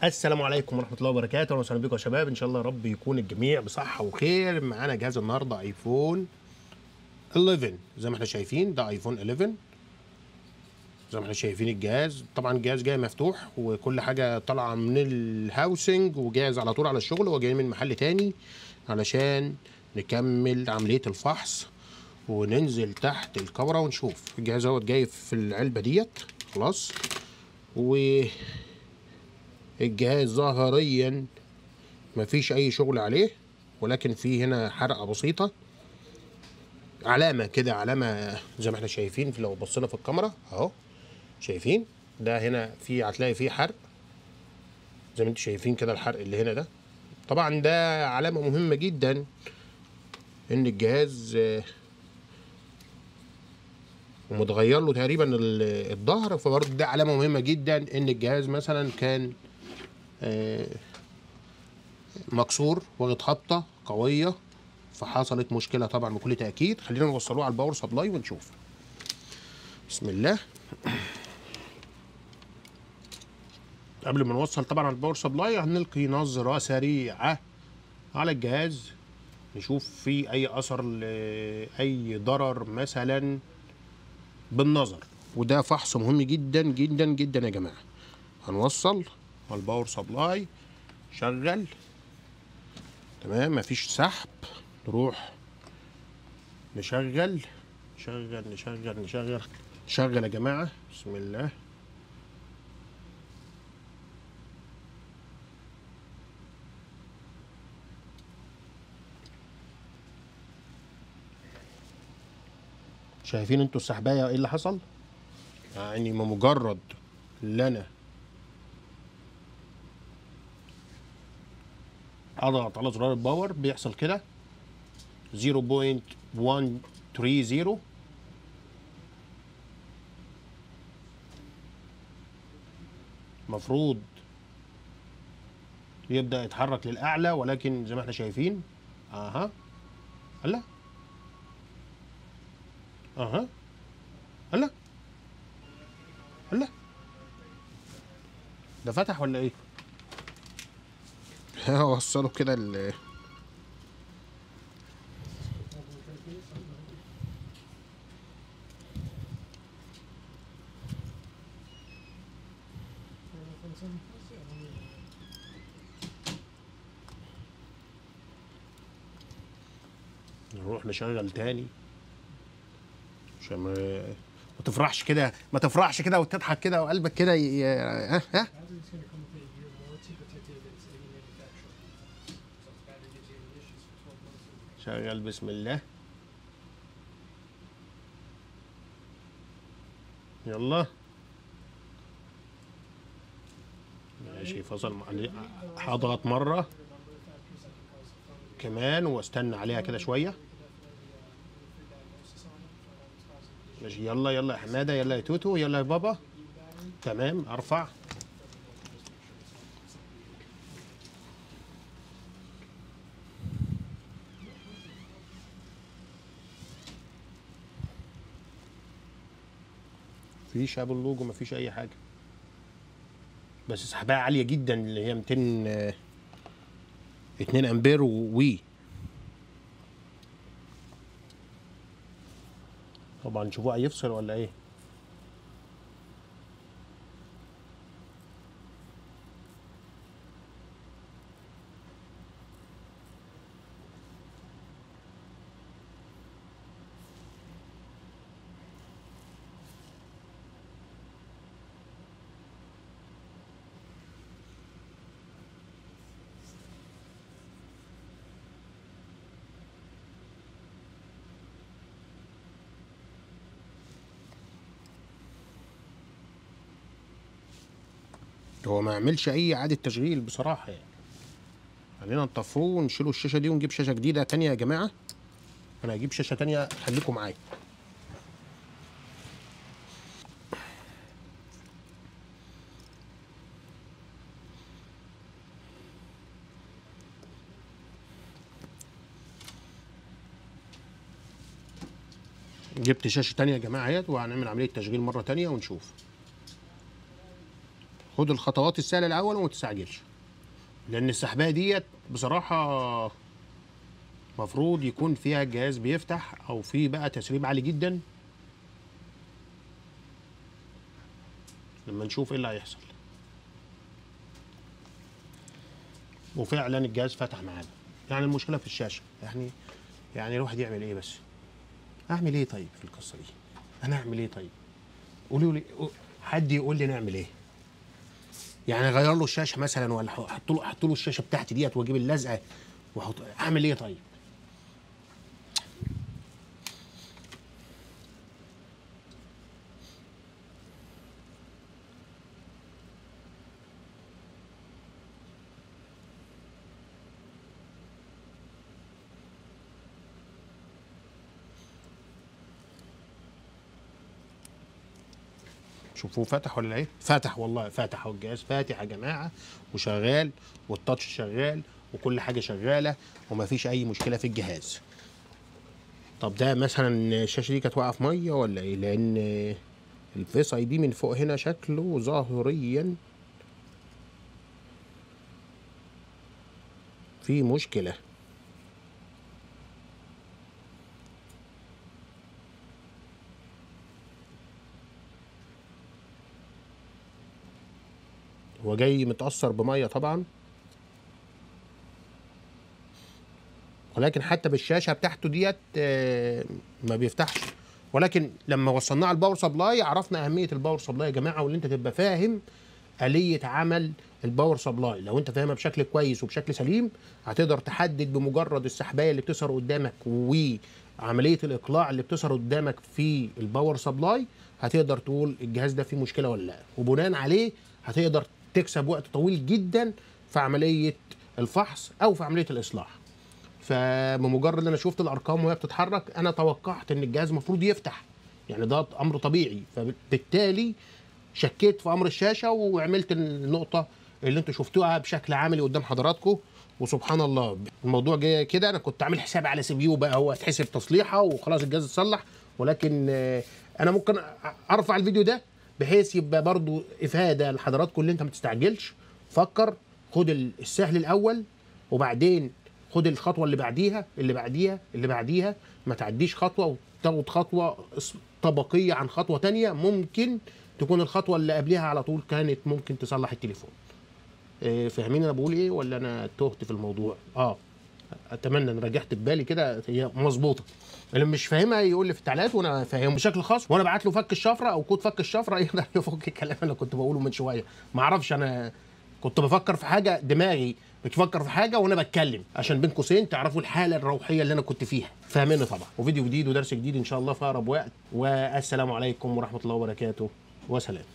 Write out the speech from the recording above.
السلام عليكم ورحمه الله وبركاته وسهلا بكم يا شباب ان شاء الله يا رب يكون الجميع بصحه وخير معانا جهاز النهارده ايفون 11 زي ما احنا شايفين ده ايفون 11 زي ما احنا شايفين الجهاز طبعا الجهاز جاي مفتوح وكل حاجه طالعه من الهاوسنج وجاهز على طول على الشغل وجاي من محل تاني علشان نكمل عمليه الفحص وننزل تحت الكاميرا ونشوف الجهاز اهوت جاي في العلبه ديت خلاص و الجهاز ظاهريا مفيش اي شغل عليه ولكن في هنا حرقه بسيطه علامه كده علامه زي ما احنا شايفين لو بصينا في الكاميرا اهو شايفين ده هنا في هتلاقي فيه حرق زي ما انتم شايفين كده الحرق اللي هنا ده طبعا ده علامه مهمه جدا ان الجهاز آه، ومتغير له تقريبا ال- الظهر فبرضه ده علامه مهمه جدا ان الجهاز مثلا كان آه، مكسور واخد خبطه قويه فحصلت مشكله طبعا بكل تاكيد خلينا نوصلوه على الباور سبلاي ونشوف بسم الله قبل ما نوصل طبعا على الباور سبلاي هنلقي نظره سريعه على الجهاز نشوف في اي اثر لاي ضرر مثلا بالنظر وده فحص مهم جدا جدا جدا يا جماعه هنوصل على الباور سبلاي شغل تمام مفيش سحب نروح نشغل نشغل نشغل نشغل نشغل يا جماعه بسم الله شايفين انتوا السحبايه ايه اللي حصل يعني ما مجرد اللي انا اضغط على زرار الباور بيحصل كده 0.130 مفروض يبدأ يتحرك للأعلى ولكن زي ما احنا شايفين اها هلا اها هلا هلا ده فتح ولا ايه؟ وصله كده ال نروح نشغل تاني عشان ما ما تفرحش كده ما تفرحش كده وتضحك كده وقلبك كده ي... ي- ها ها It's going to come with a year warranty, but it did it's any manufacturer. So it's battery gives you any issues for 12 months. شغل بسم الله يلا ماشي فصل مع- هضغط مرة There are a number of factors that can cause the phone to كمان واستنى عليها كده شوية we could definitely uh, do a free diagnosis on it, find out what's causing the issue. ماشي يلا يلا يا حمادة يلا يا توتو يلا يا بابا تمام ارفع مفيش ابو اللوجو مفيش اي حاجه بس سحبها عاليه جدا اللي هي 200 آه، 2 امبير وي طبعا نشوفوه هيفصل ولا ايه هو ما يعملش اي اعاده تشغيل بصراحه يعني خلينا نطفوه ونشيلوا الشاشه دي ونجيب شاشه جديده تانية يا جماعه انا هجيب شاشه تانية خليكم معايا جبت شاشه تانية يا جماعه اهيت وهنعمل عمليه تشغيل مره تانية ونشوف خد خد الخطوات السهله الاول وما تستعجلش لان السحبايه ديت بصراحه مفروض يكون فيها الجهاز بيفتح او في بقى تسريب عالي جدا لما نشوف ايه اللي هيحصل وفعلا الجهاز فتح معانا يعني المشكله في الشاشه يعني يعني الواحد يعمل ايه بس اعمل ايه طيب في القصه دي انا اعمل ايه طيب قولوا لي حد يقول لي نعمل ايه يعني اغير له الشاشه مثلا ولا احط له احط له الشاشه بتاعتي ديت واجيب اللزقه واحط اعمل ايه طيب شوفوه فتح ولا ايه؟ فتح والله فتح اهو الجهاز فاتح يا جماعه وشغال والتاتش شغال وكل حاجه شغاله ومفيش اي مشكله في الجهاز. طب ده مثلا الشاشه دي كانت واقعه في ميه ولا ايه؟ لان الفيس اي دي من فوق هنا شكله ظاهريا في مشكله. هو جاي متأثر بمية طبعا ولكن حتى بالشاشة بتاعته ديت آه، ما بيفتحش ولكن لما وصلناه على الباور سبلاي عرفنا أهمية الباور سبلاي يا جماعة واللي أنت تبقى فاهم آلية عمل الباور سبلاي لو أنت فاهمها بشكل كويس وبشكل سليم هتقدر تحدد بمجرد السحباية اللي بتظهر قدامك وعملية الإقلاع اللي بتظهر قدامك في الباور سبلاي هتقدر تقول الجهاز ده فيه مشكلة ولا لا وبناء عليه هتقدر تكسب وقت طويل جدا في عمليه الفحص او في عمليه الاصلاح فبمجرد ان انا شفت الارقام وهي بتتحرك انا توقعت ان الجهاز المفروض يفتح يعني ده امر طبيعي فبالتالي شكيت في امر الشاشه وعملت النقطه اللي انتوا شفتوها بشكل عملي قدام حضراتكم وسبحان الله الموضوع جاي كده انا كنت عامل حساب على سي بي يو بقى هو هتحسب تصليحه وخلاص الجهاز اتصلح ولكن آه، انا ممكن ارفع الفيديو ده بحيث يبقى برضو افاده لحضراتكم اللي انت ما تستعجلش فكر خد السهل الاول وبعدين خد الخطوه اللي بعديها اللي بعديها اللي بعديها ما تعديش خطوه وتاخد خطوه اس- طبقيه عن خطوه تانية ممكن تكون الخطوه اللي قبلها على طول كانت ممكن تصلح التليفون إيه، فاهمين انا بقول ايه ولا انا تهت في الموضوع اه اتمنى ان رجعت ببالي كده هي مظبوطه اللي مش فاهمها يقول لي في التعليقات وانا فاهمه بشكل خاص وانا بعت له فك الشفره او كود فك الشفره يقدر يفك الكلام اللي كنت بقوله من شويه ما اعرفش انا كنت بفكر في حاجه دماغي بتفكر في حاجه وانا بتكلم عشان بين قوسين تعرفوا الحاله الروحيه اللي انا كنت فيها فاهميني طبعا وفيديو جديد ودرس جديد ان شاء الله في اقرب وقت والسلام عليكم ورحمه الله وبركاته وسلام